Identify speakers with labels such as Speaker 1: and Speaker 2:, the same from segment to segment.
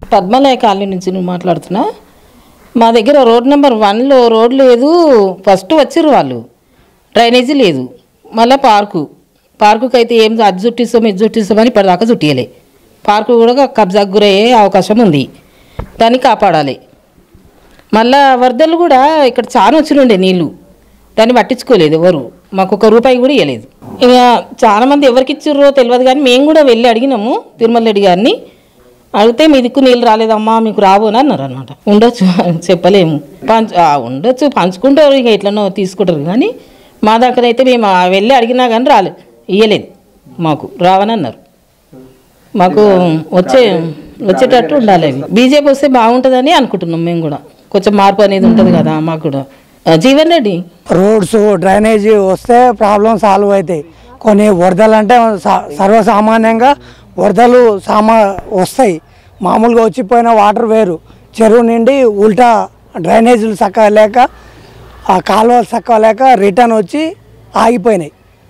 Speaker 1: పద్మలయ colony నుంచి నువ్వు మాట్లాడుతున్నా మా దగ్గర రోడ్ నెంబర్ వన్లో రోడ్ లేదు ఫస్ట్ వచ్చిర్రు వాళ్ళు డ్రైనేజీ లేదు మళ్ళీ పార్కు పార్కుకి అయితే ఏం అది చుట్టిస్తాం ఇది చుట్టిస్తామని ఇప్పటిదాకా చుట్టియలే పార్కు కూడా కబ్జాకు గురయ్యే అవకాశం ఉంది దాన్ని కాపాడాలి మళ్ళా వరదలు కూడా ఇక్కడ చాలా వచ్చినుండే నీళ్ళు దాన్ని పట్టించుకోలేదు ఎవరు మాకు ఒక రూపాయి కూడా ఇవ్వలేదు ఇక చాలా మంది ఎవరికి ఇచ్చిర్రో తెలియదు కానీ మేము కూడా వెళ్ళి అడిగినాము తిరుమల రెడ్డి గారిని అడిగితే మీ దిక్కు నీళ్ళు రాలేదమ్మా మీకు రాబోని అన్నారు అనమాట ఉండొచ్చు చెప్పలేము పంచ ఆ, ఉండొచ్చు పంచుకుంటారు ఇక ఎట్లనో తీసుకుంటారు కానీ మా దగ్గర అయితే మేము ఆ వెళ్ళి అడిగినా కానీ రాలేదు ఇయ్యలేదు మాకు రావని అన్నారు మాకు వచ్చే వచ్చేటట్టు ఉండాలి అవి బీజేపీ వస్తే బాగుంటుందని అనుకుంటున్నాం మేము కూడా కొంచెం మార్పు అనేది ఉంటుంది కదా మాకు కూడా ఆ, జీవన్ రెడ్డి
Speaker 2: రోడ్స్ డ్రైనేజీ వస్తే ప్రాబ్లం సాల్వ్ అవుతాయి కొన్ని వరదలు అంటే సా- సర్వసామాన్యంగా వరదలు సామా వస్తాయి మామూలుగా వచ్చిపోయిన వాటర్ వేరు చెరువు నిండి ఉల్టా డ్రైనేజీలు చక్కగా లేక ఆ కాలువలు చక్కగా లేక రిటర్న్ వచ్చి ఆగిపోయినాయి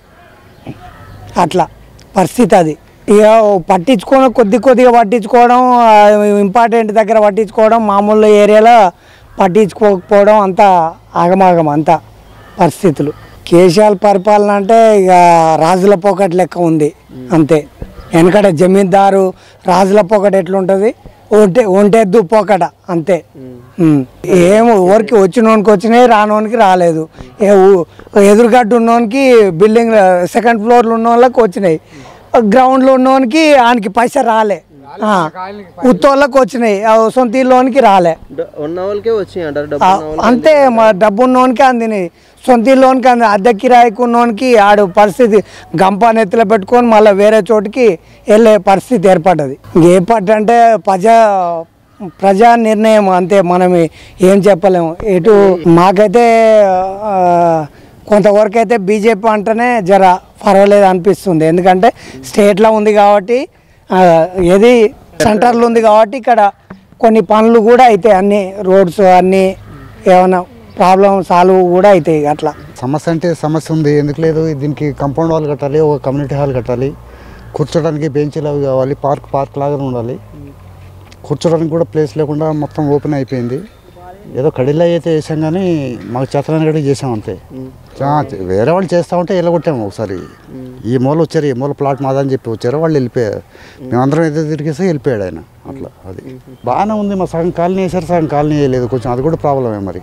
Speaker 2: అట్లా పరిస్థితి అది ఇక పట్టించుకోవడం కొద్ది కొద్దిగా పట్టించుకోవడం ఇంపార్టెంట్ దగ్గర పట్టించుకోవడం మామూలు ఏరియాలో పట్టించుకోకపోవడం అంతా ఆగమాగం అంతా పరిస్థితులు కేసీఆర్ పరిపాలన అంటే ఇక రాజుల పోకట్ లెక్క ఉంది అంతే వెనకట జమీందారు రాజుల పోకట ఎట్లుంటుంది ఒంటె ఒంటెద్దు పోకట అంతే ఉమ్. ఏం ఊరికి వచ్చినోనికి వచ్చినాయి రానోనికి రాలేదు ఏ ఊ- ఎదురుగడ్డ ఉన్నోనికి బిల్డింగ్ సెకండ్ ఫ్లోర్లో ఉన్న వాళ్ళకి వచ్చినాయి గ్రౌండ్లో ఉన్నోనికి ఆయనకి పైసా రాలే ఆ, ఉత్తోళ్ళకి వచ్చినాయి ఆ సొంత ఇల్లోనికి రాలే
Speaker 3: డ- ఉన్న వాళ్ళకే వచ్చినాయి అంటారు డబ్బు
Speaker 2: ఆ,
Speaker 3: ఉన్న వాళ్ళకి
Speaker 2: అంతే మా డబ్బు ఉన్నోనికి అందినాయి సొంత ఇల్లోనికి అంది అద్దె కిరాయికి ఉన్నోనికి ఆడు పరిస్థితి గంప నెత్తిలో పెట్టుకొని మళ్ళీ వేరే చోటికి వెళ్ళే పరిస్థితి ఏర్పడ్డది ఏ పార్టీ అంటే ప్రజా ప్రజా నిర్ణయం అంతే మనం ఏం చెప్పలేము ఎటు మాకైతే ఆ, కొంతవరకు అయితే బీజేపీ అంటేనే జర పర్వాలేదు అనిపిస్తుంది ఎందుకంటే స్టేట్లో ఉంది కాబట్టి ఆ, ఏది సెంటర్లో ఉంది కాబట్టి ఇక్కడ కొన్ని పనులు కూడా అవుతాయి అన్ని రోడ్స్ అన్నీ ఏమైనా ప్రాబ్లం సాల్వ్ కూడా అవుతాయి అట్లా
Speaker 4: సమస్య అంటే సమస్య ఉంది ఎందుకు లేదు దీనికి కాంపౌండ్ హాల్ కట్టాలి ఒక కమ్యూనిటీ హాల్ కట్టాలి కూర్చోడానికి బెంచీలు అవి కావాలి పార్క్ పార్క్ లాగా ఉండాలి కూర్చోడానికి కూడా ప్లేస్ లేకుండా మొత్తం ఓపెన్ అయిపోయింది ఏదో కడిలో అయితే వేసాం కానీ మాకు చేతనాన్ని కూడా చేసాం అంతే ఆ, వేరే వాళ్ళు చేస్తా ఉంటే వెళ్ళగొట్టాము ఒకసారి ఈ మూల వచ్చారు ఈ మూల ప్లాట్ మాదని చెప్పి వచ్చారు వాళ్ళు వెళ్ళిపోయారు మేమందరం ఏదో తిరిగేస్తే వెళ్ళిపోయాడు ఆయన అట్లా అది బాగానే ఉంది మా సగం కాలనీ వేసారు సగం కాలనీ వేయలేదు కొంచెం అది కూడా ప్రాబ్లమే మరి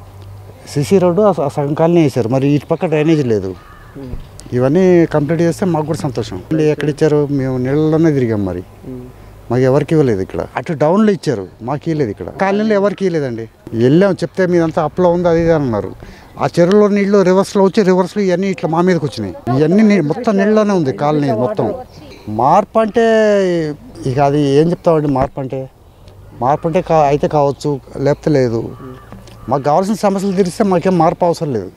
Speaker 4: సిసి రోడ్డు ఆ స- సగం కాలనీ వేశారు మరి ఇటు పక్క డ్రైనేజ్ లేదు ఇవన్నీ కంప్లీట్ చేస్తే మాకు కూడా సంతోషం మళ్ళీ ఎక్కడ ఇచ్చారు మేము నీళ్ళలోనే తిరిగాం మరి మాకు ఎవరికి ఇవ్వలేదు ఇక్కడ అటు డౌన్లో ఇచ్చారు మాకు ఇవ్వలేదు ఇక్కడ కాలనీలో ఎవరికి ఇవ్వలేదండి వెళ్ళాం చెప్తే మీదంతా అప్లో ఉంది అది ఇది అని అన్నారు ఆ చెరువులో నీళ్లు రివర్స్లో వచ్చి రివర్స్లో ఇవన్నీ ఇట్లా మా మీదకి వచ్చినాయి ఇవన్నీ నీ- మొత్తం నీళ్ళలోనే ఉంది కాలనీ మొత్తం మార్పు అంటే ఇక అది ఏం చెప్తామండి మార్పు అంటే మార్పు అంటే కా అయితే కావచ్చు లేకపోతే లేదు మాకు కావాల్సిన సమస్యలు తీరిస్తే మాకేం మార్పు అవసరం లేదు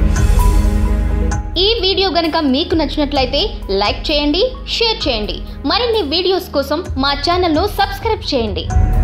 Speaker 5: ఈ వీడియో గనుక మీకు నచ్చినట్లయితే లైక్ చేయండి షేర్ చేయండి మరిన్ని వీడియోస్ కోసం మా ఛానల్ను సబ్స్క్రైబ్ చేయండి